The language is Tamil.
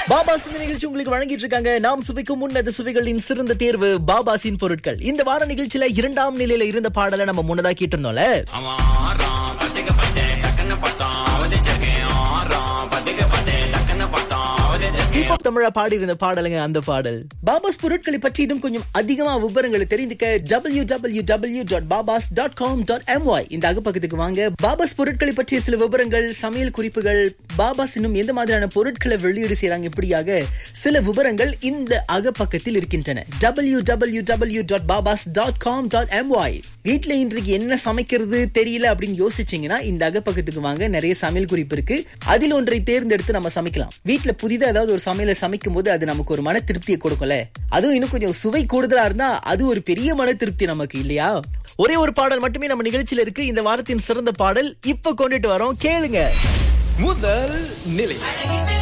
பாபாஸ் இந்த நிகழ்ச்சி உங்களுக்கு வழங்கிட்டு இருக்காங்க நாம் சுவைக்கும் முன்னது சுவைகளின் சிறந்த தேர்வு பாபாசின் பொருட்கள் இந்த வார நிகழ்ச்சியில இரண்டாம் நிலையில இருந்த பாடலை நம்ம முன்னதா கேட்டிருந்தோம்ல அவன் ஆறான் பத்துக்கு பத்து டக்குன்னு பார்த்தான் அவதேச்சிருக்கேன் ஆறான் பத்துக்கு பத்து டக்குன்னு பார்த்தான் அவதேச்சிருக்கேன் ஹிப்ஹாப் தமிழா பாடி இருந்த பாடலுங்க அந்த பாடல் பாபாஸ் பொருட்களை பற்றி இன்னும் கொஞ்சம் அதிகமா விவரங்களை தெரிந்துக்க W W W dot Babas dot com dot MY இந்த அகப்பக்கத்துக்கு வாங்க பாபாஸ் பொருட்களை பற்றிய சில விவரங்கள் சமையல் குறிப்புகள் பாபாஸ் இன்னும் எந்த மாதிரியான பொருட்களை வெளியீடு செய்றாங்க இப்படியாக சில விவரங்கள் இந்த அகப்பக்கத்தில் இருக்கின்றன W W W dot Babas dot com dot MY வீட்டுல இன்றைக்கு என்ன சமைக்கிறது தெரியல அப்படின்னு யோசிச்சீங்கன்னா இந்த அகப்பக்கத்துக்கு வாங்க நிறைய சமையல் குறிப்பு இருக்கு அதில் ஒன்றை தேர்ந்தெடுத்து நம்ம சமைக்கலாம் வீட்டுல புதிதா ஏதாவது ஒரு சமையலை சமைக்கும் போது அது நமக்கு ஒரு மன திருப்தியை கொடுக்கும்ல அதுவும் இன்னும் கொஞ்சம் சுவை கூடுதலா இருந்தா அது ஒரு பெரிய மன திருப்தி நமக்கு இல்லையா ஒரே ஒரு பாடல் மட்டுமே நம்ம நிகழ்ச்சியில இருக்கு இந்த வாரத்தின் சிறந்த பாடல் இப்ப கொண்டுட்டு வரோம் கேளுங்க முதல் நிலை அழகிட்ட